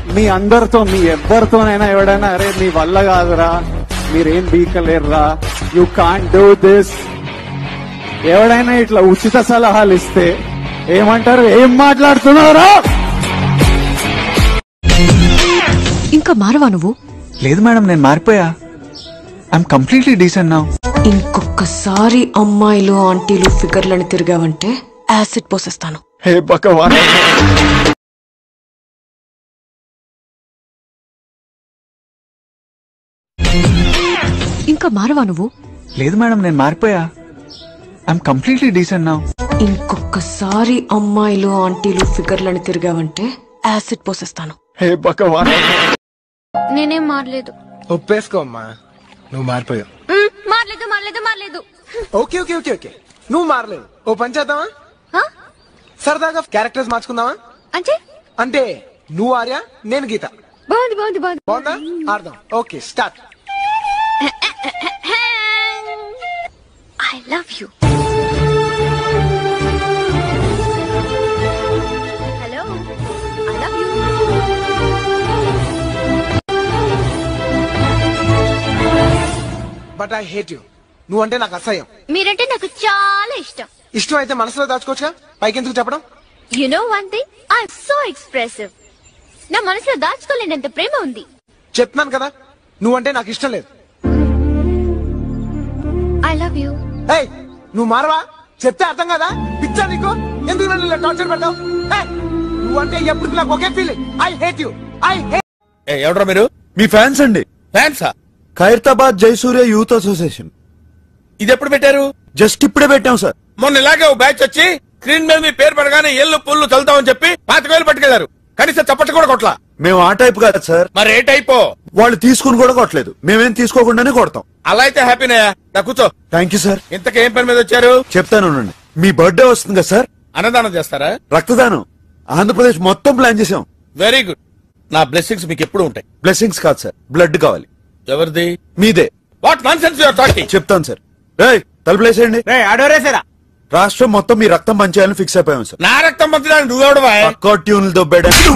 మీ అందరితో మీ ఎవ్వరితోనైనా ఎవడైనా అరే మీ వల్ల కాదురా మీరేం బీకలేరురా యు కాంట్ డూ దిస్ ఎవడైనా ఇట్లా ఉచిత సలహాలు ఇస్తే ఏమంటారు ఏం మాట్లాడుతున్నారా ఇంకా మారవా నువ్వు లేదు మేడం నేను మారిపోయా ఐఎమ్ కంప్లీట్లీ డీసెంట్ నా ఇంకొకసారి అమ్మాయిలు ఆంటీలు ఫిగర్లను తిరిగావంటే యాసిడ్ పోసేస్తాను హే భగవాన్ ఇంకా మారవా నువ్వు లేదు మేడం నేను మారిపోయా ఐఎమ్ కంప్లీట్లీ డీసెంట్ నా ఇంకొకసారి అమ్మాయిలు ఆంటీలు ఫిగర్లను తిరిగావంటే యాసిడ్ పోసేస్తాను హే భగవాన్ నేనేం మారలేదు ఒప్పేసుకో అమ్మా నువ్వు మారిపోయావు మ్, మారలేదు మారలేదు మారలేదు ఓకే ఓకే ఓకే ఓకే నువ్వు మారలేదు ఓ పని చేద్దామా హ? సరదాగా క్యారెక్టర్స్ మార్చుకుందామా అంటే అంటే నువ్వు ఆర్య నేను గీత బాగుంది బాగుంది బాగుంది బాగుందా ఆడదాం okay start I love you hello I love you but I hate you నువ్వు అంటే నాకు అసహ్యం మీరంటే నాకు చాలా ఇష్టం ఇష్టం అయితే మనసులో దాచుకోవచ్చుగా పైకి ఎందుకు చెప్పడం you know one thing I so expressive నా మనసులో దాచుకోలేనంత ప్రేమ ఉంది చెప్తున్నాను కదా నువ్వంటే నాకు ఇష్టం లేదు ఐ లవ్ యూ ఏయ్ నువ్వు మారవా చెప్తే అర్థం కదా పిచ్చా నీకు ఎందుకు నన్ను ఇలా టార్చర్ పెట్టావు ఏయ్, నువ్వంటే ఎప్పుడు నాకు ఒకే feeling I hate you I hate ఏ, ఎవడ్రా మీరు మీ ఫ్యాన్స్ అండి ఫ్యాన్సా ఖైరతాబాద్ జైసూర్య యూత్ అసోసియేషన్ ఇది ఎప్పుడు పెట్టారు జస్ట్ ఇప్పుడే పెట్టాం సార్ మొన్న ఇలాగే ఓ బ్యాచ్ వచ్చి స్క్రీన్ మీద మీ పేరు పడగానే ఎల్లు పుల్లు చల్లుతామని చెప్పి పాతిక వేలు పట్టుకెళ్లారు కనీసం చప్పట్లు కూడా కొట్లా మేము ఆ టైప్ కాదు సార్ మరి ఏ టైపో వాళ్ళు తీసుకుని కూడా కొట్టలేదు మేమేం తీసుకోకుండానే కొడతాం అలా అయితే హ్యాపీనే నా కూర్చో థ్యాంక్ యూ సార్ ఇంతకేం పని మీద వచ్చారు చెప్తాను ఉండండి. మీ బర్త్డే వస్తుంది కదా సార్ అన్నదానం చేస్తారా రక్తదానం ఆంధ్రప్రదేశ్ మొత్తం ప్లాన్ చేసాం వెరీ గుడ్ నా బ్లెస్సింగ్స్ మీకు ఎప్పుడు ఉంటాయి బ్లెస్సింగ్స్ కాదు సార్ బ్లడ్ కావాలి ఎవరిది మీదే what nonsense your talking చెప్తాను సార్ రేయ్ తలుపులేసేయండి ఆడోరేసారా రాష్ట్రం మొత్తం మీ రక్తం పంచేయాలని ఫిక్స్ అయిపోయాం సార్ నా రక్తం పంచడానికి నువ్వెవడవా పక్కా ట్యూన్లు దొబ్బేయడానికి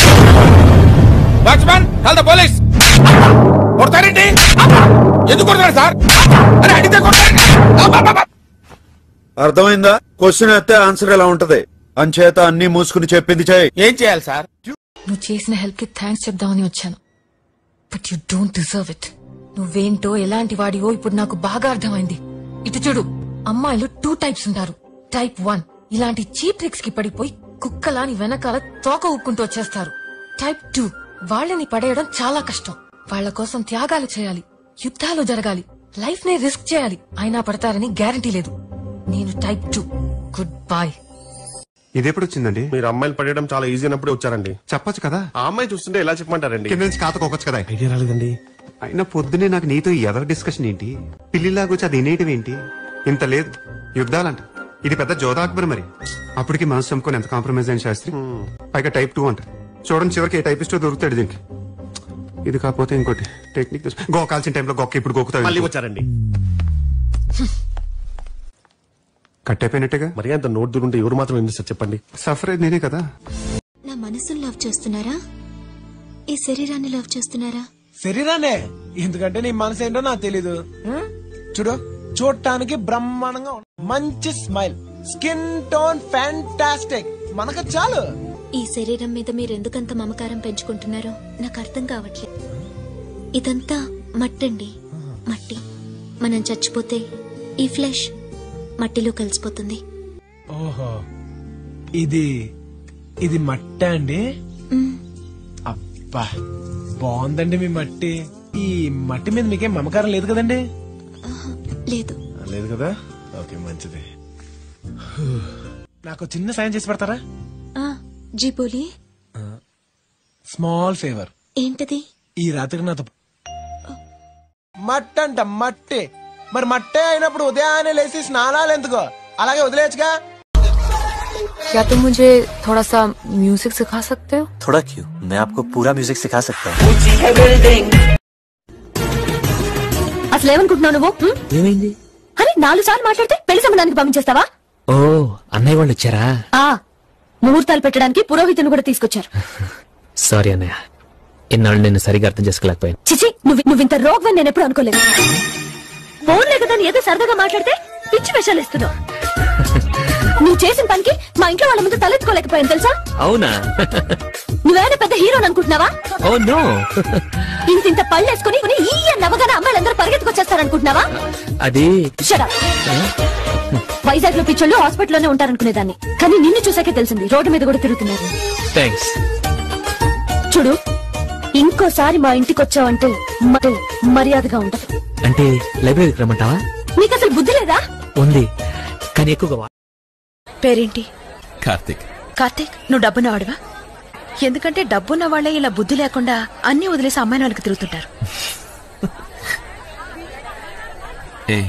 వాచ్మ్యాన్ కాల్ ద పోలీస్ కొడతారేంటి ఎందుకు కొడతారు సార్ అరే అడిగితే కొడతారండి అబ్బబ్బబ్బ. అర్థమైందా క్వశ్చన్ అయితే ఆన్సర్ ఎలా ఉంటది అంచేత అన్ని మూసుకుని చెప్పింది చేయి ఏం చేయాలి సార్ నువ్వు చేసిన హెల్ప్ కి థ్యాంక్స్ చెప్దామని వచ్చాను but you don't deserve it నువ్వేంటో ఎలాంటి వాడివో ఇప్పుడు నాకు బాగా అర్థమైంది ఇటు చూడు అమ్మాయిలు టూ టైప్స్ ఉంటారు టైప్ వన్ ఇలాంటి చీప్ ట్రిక్స్ కి పడిపోయి కుక్కలాని వెనకాల తోక ఊక్కుంటూ వచ్చేస్తారు టైప్ టూ వాళ్ళని పడేయడం చాలా కష్టం వాళ్ళ కోసం త్యాగాలు చేయాలి యుద్ధాలు జరగాలి లైఫ్ నే రిస్క్ చేయాలి అయినా పడతారని గ్యారంటీ లేదు నేను టైప్ టూ గుడ్ బాయ్ ఇదెప్పుడు వచ్చిందండి మీరు అమ్మాయిలు పడేయడం చాలా ఈజీ అయినప్పుడే వచ్చారండి చెప్పొచ్చు కదా ఆ అమ్మాయి చూస్తుంటే ఎలా చెప్పమంటారండి కింద నుంచి కాతకోవచ్చు కదా ఐడియా రాలేదండి అయినా పొద్దునే నాకు నీతో ఈ ఎదవ డిస్కషన్ ఏంటి పిల్లిలాగొచ్చి అది వినేయటం ఏంటి ఇంత లేదు యుద్ధాలంట ఇది పెద్ద జోధా అక్బర్ మరి అప్పటికి మనసు చంపుకొని ఎంత కాంప్రమైజ్ అయిన శాస్త్రి పైగా టైప్ టూ అంట చూడండి చివరికి ఏ టైపిస్టో దొరుకుతాడు దీనికి ఇది కాకపోతే ఇంకోటి టెక్నిక్ చూసి- గో కాల్చిన టైంలో గొక్క ఇప్పుడు మళ్ళీ గోకుతాడు వచ్చారండి కట్టయిపోయినట్టుగా మరి అంత నోట్ దూరుంటే ఎవరు మాత్రం ఎందుకు సార్ చెప్పండి సఫర్ అయ్యేది నేనే కదా నా మనసును లవ్ చేస్తున్నారా ఈ శరీరాన్ని లవ్ చేస్తున్నారా శరీరాన్నే ఎందుకంటే నీ మనసు ఏంటో నాకు తెలీదు హ్మ్? చూడు చూడటానికి బ్రహ్మాండంగా ఉంది. మంచి స్మైల్ స్కిన్ టోన్ ఫ్యాంటాస్టిక్ మనకు చాలు ఈ శరీరం మీద మీరు ఎందుకంత మమకారం పెంచుకుంటున్నారో నాకు అర్థం కావట్లేదు ఇదంతా మట్టండి మట్టి మనం చచ్చిపోతే ఈ ఫ్లెష్ మట్టిలో కలిసిపోతుంది ఓహో ఇది ఇది మట్టి అండి మ్, అబ్బా బాగుందండి మీ మట్టి ఈ మట్టి మీద మీకేం మమకారం లేదు కదండి ఆహా, లేదు లేదు కదా ఓకే మంచిది నాకు చిన్న సాయం చేసి పెడతారా ఆ, జీ బోలి స్మాల్ ఫేవర్ ఏంటది ఈ రాత్రికి నాతో మట్టి అంట మట్టి మరి మట్టే అయినప్పుడు ఉదయాన్నే లేచి స్నానాలు ఎందుకో అలాగే వదిలేయచ్చుగా क्या तुम मुझे थोड़ा सा म्यूजिक सिखा सकते हो थोड़ा क्यों मैं आपको पूरा म्यूजिक सिखा सकता हूँ అసలు ఏమనుకుంటున్నావు నువ్వు హ్మ్? ఏమైంది అరే నాలుగు సార్లు మాట్లాడితే పెళ్లి సంబంధానికి పంపించేస్తావా ఓ అన్నయ్య వాళ్ళు వచ్చారా ఆ ముహూర్తాలు పెట్టడానికి పురోహితుని కూడా తీసుకొచ్చారు సారీ అన్నయ్య ఇన్నాళ్ళు నేను సరిగా అర్థం చేసుకోలేకపోయాను చిచి నువ్వు నువ్వు ఇంత రోగం నేను ఎప్పుడు అనుకోలేదు ఫోన్లే కదా నీ ఏదో సరదాగా మాట్లాడితే పిచ్చి విషయాలు ఇస్తున్నావు నువ్వు చేసిన పనికి మా ఇంట్లో వాళ్ళ ముందు తలెత్తుకోలేకపోయాను తెలుసా అవునా నువ్వేమైనా పెద్ద హీరోని అనుకుంటున్నావా ఓ నో ఇంత ఇంత పళ్ళు వేసుకుని ఈ నవ్వగానే అమ్మాయిలందరూ పరిగెత్తుకొచ్చేస్తారనుకుంటున్నావా అది షడప్ వైజాగ్ లో పిచ్చోళ్ళు హాస్పిటల్లోనే ఉంటారనుకునేదాన్ని కానీ నిన్ను చూసాకే తెలిసింది రోడ్డు మీద కూడా తిరుగుతున్నారు థ్యాంక్స్ చూడు ఇంకోసారి మా ఇంటికి వచ్చావంటే మ- మర్యాదగా ఉండదు అంటే లైబ్రరీకి రమ్మంటావా నీకు అసలు బుద్ధి లేదా ఉంది కానీ ఎక్కువగా వా- పేరేంటి కార్తిక్ కార్తీక్ నువ్వు డబ్బున్న వాడివా ఎందుకంటే డబ్బున్న వాళ్ళే ఇలా బుద్ధి లేకుండా అన్ని వదిలేసి అమ్మాయిని వాళ్ళకి తిరుగుతుంటారు ఏ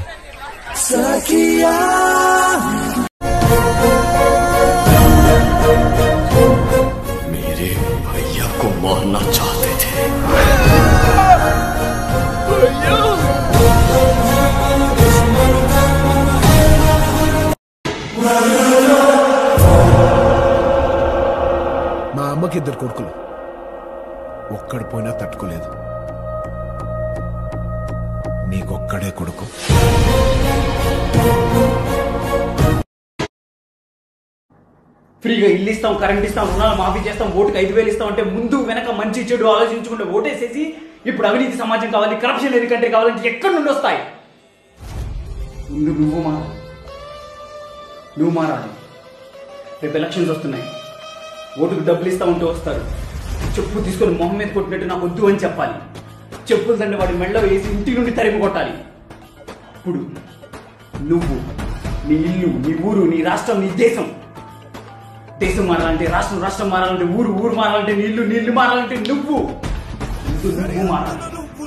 मेरे भैया को मारना चाहते थे మా అమ్మకి ఇద్దరు కొడుకులు ఒక్కడు పోయినా తట్టుకోలేదు నీకొక్కడే కొడుకు ఫ్రీగా ఇల్లు ఇస్తాం కరెంట్ ఇస్తాం రుణాలు మాఫీ చేస్తాం ఓటుకి ఐదు వేలు ఇస్తాం అంటే ముందు వెనక మంచి చెడు ఆలోచించుకుంటే ఓటేసేసి ఇప్పుడు అవినీతి సమాజం కావాలి కరప్షన్ లేని కంట్రీ కావాలంటే ఎక్కడి నుండి వస్తాయి ముందు నువ్వు మారా నువ్వు మారాలి రేపు ఎలక్షన్స్ వస్తున్నాయి ఓటుకు డబ్బులు ఇస్తా ఉంటే వస్తారు చెప్పు తీసుకొని మొహం మీద కొట్టినట్టు నాకు వద్దు అని చెప్పాలి చెప్పులు తండ్రి వాడి మెళ్ళ వేసి ఇంటి నుండి తరిమి కొట్టాలి ఇప్పుడు నువ్వు నీ ఇల్లు నీ ఊరు నీ రాష్ట్రం నీ దేశం దేశం మారాలంటే రాష్ట్రం రాష్ట్రం మారాలంటే ఊరు ఊరు మారాలంటే నీళ్లు నీళ్లు మారాలంటే నువ్వు ముందు నువ్వు మారాలి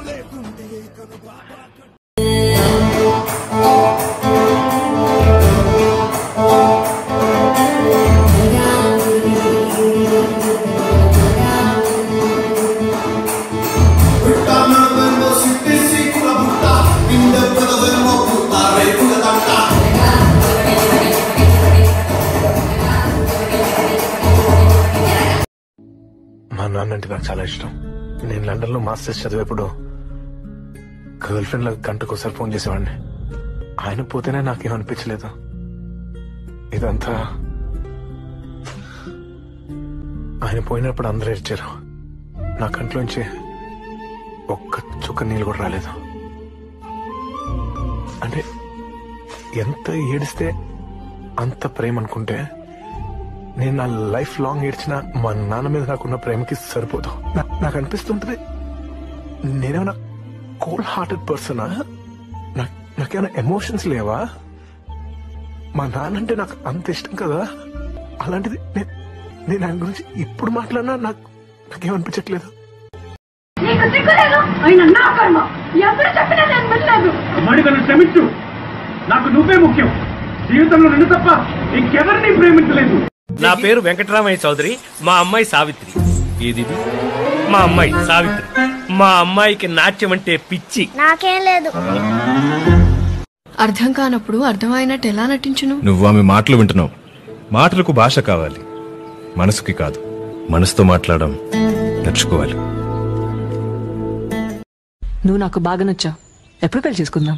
మా నాన్న అంటే నాకు చాలా ఇష్టం నేను లండన్ లో మాస్టర్స్ చదివేప్పుడు గర్ల్ ఫ్రెండ్ లకు గంటకోసారి ఫోన్ చేసేవాడిని ఆయన పోతేనే నాకేం అనిపించలేదు ఇదంతా ఆయన పోయినప్పుడు అందరూ ఏడ్చారు నా కంట్లోంచి ఒక్క చుక్క నీళ్ళు కూడా రాలేదు అంటే ఎంత ఏడిస్తే అంత ప్రేమ అనుకుంటే నేను నా లైఫ్ లాంగ్ ఏడ్చిన మా నాన్న మీద నాకున్న ప్రేమకి సరిపోదు నా- నాకు అనిపిస్తుంటది నేనేమైనా కోల్డ్ హార్టెడ్ పర్సనా నాకు నాకేమైనా ఎమోషన్స్ లేవా మా నాన్న అంటే నాకు అంత ఇష్టం కదా అలాంటిది నే- నేను ఆయన గురించి ఇప్పుడు మాట్లాడినా నాకు నాకేమనిపించట్లేదు నీకు సిగ్గులేదు ఆయన నా కర్మ ఎప్పుడు చెప్పినా నేను వినలేదు మణికను క్షమించు నాకు నువ్వే ముఖ్యం జీవితంలో నిన్ను తప్ప ఇంకెవరిని ప్రేమించలేదు నా పేరు వెంకటరామయ్య చౌదరి మా అమ్మాయి సావిత్రి ఏది మా అమ్మాయి సావిత్రి మా అమ్మాయికి నాట్యం అంటే పిచ్చి నాకేం లేదు అర్థం కానప్పుడు అర్థమైనట్టు ఎలా నటించును నువ్వు ఆమె మాటలు వింటున్నావు మాటలకు భాష కావాలి మనసుకి కాదు మనసుతో మాట్లాడడం నేర్చుకోవాలి నువ్వు నాకు బాగా నచ్చావు ఎప్పుడు పెళ్లి చేసుకుందాం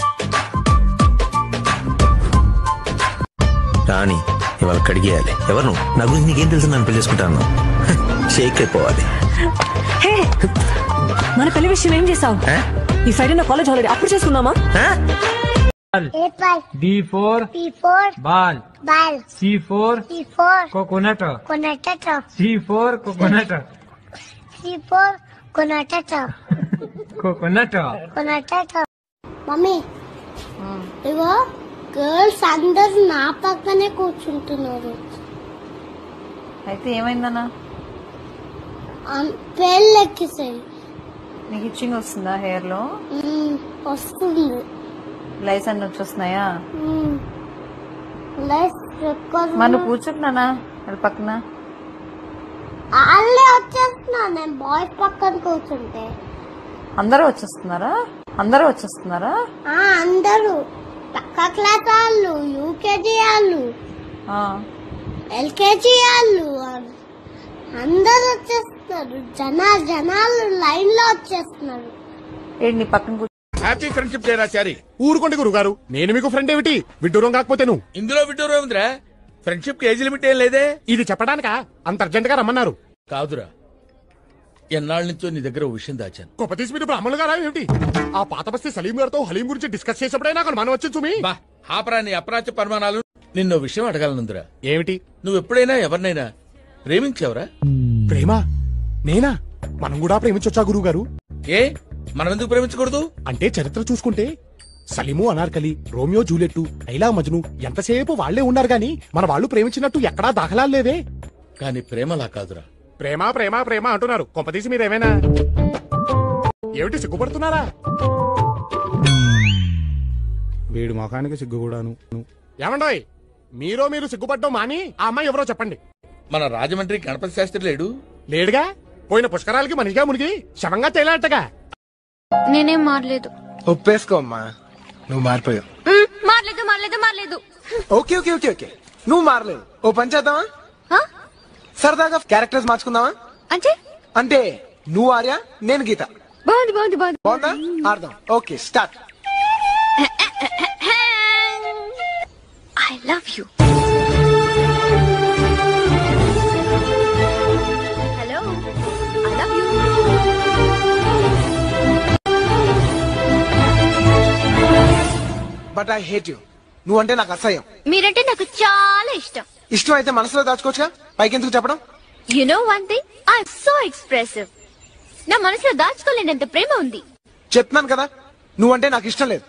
రాణి ఇవాళ కడిగేయాలి ఎవరు నువ్వు నా గురించి నీకేం తెలుసు నన్ను పెళ్లి చేసుకుంటాను షేక్ అయిపోవాలి హే మన పెళ్లి విషయం ఏం చేసావు ఈ ఫ్రైడే నా కాలేజ్ హాలిడే అప్పుడు చేసుకుందామా D for P for ball. ball. C for C for coconut. coconut. C for coconut. C for coconut. Coconut. coconut. Mummy ఇగో గర్ల్స్ అందరు నా పక్కనే కూర్చుంటున్నారు అయితే ఏమైందన్నా పేర్లు ఎక్కిసాయి నీకు ఇచ్చింగ్ వస్తుందా హెయిర్ లో మ్మ్, వస్తుంది లైస్ అన్ని వచ్చేస్తున్నాయా మ్మ్. లైఫ్ ఎక్కువ మరి నువ్వు కూర్చుంటున్నానా అది పక్కన వాళ్ళే వచ్చేస్తున్నా నేను బాయ్స్ పక్కన కూర్చుంటే అందరూ వచ్చేస్తున్నారా అందరూ వచ్చేస్తున్నారా ఆ అందరూ పక్క క్లాస్ వాళ్ళు యూకేజీ వాళ్ళు ఆ. ఎల్కేజీ వాళ్ళు అందరూ వచ్చేస్తున్నారు వచ్చేస్తున్నారు జనాలు జనాలు లైన్ లో వచ్చేస్తున్నారు ఏంటి నీ పక్కన కూర్చో హ్యాపీ ఫ్రెండ్షిప్ డే రాచారి ఊరుకోండి గురుగారు నేను మీకు ఫ్రెండ్ ఏమిటి విడ్డూరం కాకపోతే నువ్వు ఇందులో విడ్డూరం ఉందిరా ఫ్రెండ్షిప్ కి ఏజ్ లిమిట్ ఏం లేదే ఇది చెప్పడానికా అంత అర్జెంట్ గా రమ్మన్నారు కాదురా ఎన్నాళ్ళ నుంచో నీ దగ్గర ఓ విషయం దాచాను గొప్ప తీసి మీరు బ్రాహ్మణులు గారా ఏమిటి ఆ పాత బస్తీ సలీం గారితో హలీం గురించి డిస్కస్ చేసేప్పుడే నాకు అనుమానం వచ్చింది సుమి బా ఆపరా నీ అపరాచ పరిమాణాలు నిన్నో విషయం అడగాలనుందిరా ఏమిటి నువ్వు ఎప్పుడైనా ఎవరినైనా ప్రేమించావురా ప్రేమ నేనా మనం కూడా ప్రేమించొచ్చా గురువు గారు ఏ మనం ఎందుకు ప్రేమించకూడదు అంటే చరిత్ర చూసుకుంటే సలీము అనార్కలి రోమియో జూలెట్టు ఐలా మజ్ను ఎంతసేపు వాళ్లే ఉన్నారు గాని మన వాళ్ళు ప్రేమించినట్టు ఎక్కడా దాఖలాలు లేవే కానీ ప్రేమలా కాదురా ప్రేమ ప్రేమ ప్రేమ అంటున్నారు కొంపతీసి మీరేమైనా ఏమిటి సిగ్గుపడుతున్నారా వీడు మొఖానికి సిగ్గు కూడాను ఏమండోయ్ మీరో మీరు సిగ్గుపడ్డం మాని ఆ అమ్మాయి ఎవరో చెప్పండి మన రాజమండ్రి గణపతి శాస్త్రి లేడు లేడుగా పోయిన పుష్కరాలకి మనిషిగా మునిగి శవంగా తేలాటగా నేనేం మారలేదు ఒప్పేసుకో అమ్మా నువ్వు మారిపోయావు మ్, మారలేదు మారలేదు మారలేదు ఓకే ఓకే ఓకే ఓకే నువ్వు మారలేదు ఓ పని చేద్దామా సరదాగా క్యారెక్టర్స్ మార్చుకుందామా అంటే అంటే నువ్వు ఆర్య నేను గీత బాగుంది బాగుంది బాగుంది బాగుందా ఆడదాం okay start I love you hello I love you but I hate you నువ్వంటే నాకు అసహ్యం మీరంటే నాకు చాలా ఇష్టం ఇష్టం అయితే మనసులో దాచుకోవచ్చుగా పైకి ఎందుకు చెప్పడం you know one thing I so expressive నా మనసులో దాచుకోలేనంత ప్రేమ ఉంది చెప్తున్నాను కదా నువ్వంటే నాకు ఇష్టం లేదు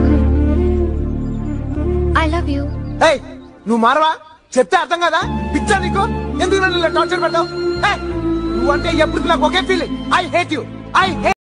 ఐ లవ్ యూ ఏయ్ నువ్వు మారవా చెప్తే అర్థం కదా పిచ్చా నీకు ఎందుకు నన్ను టార్చర్ పెట్టావు నువ్వంటే ఎప్పుడు నాకు ఒకే feeling I hate you I hate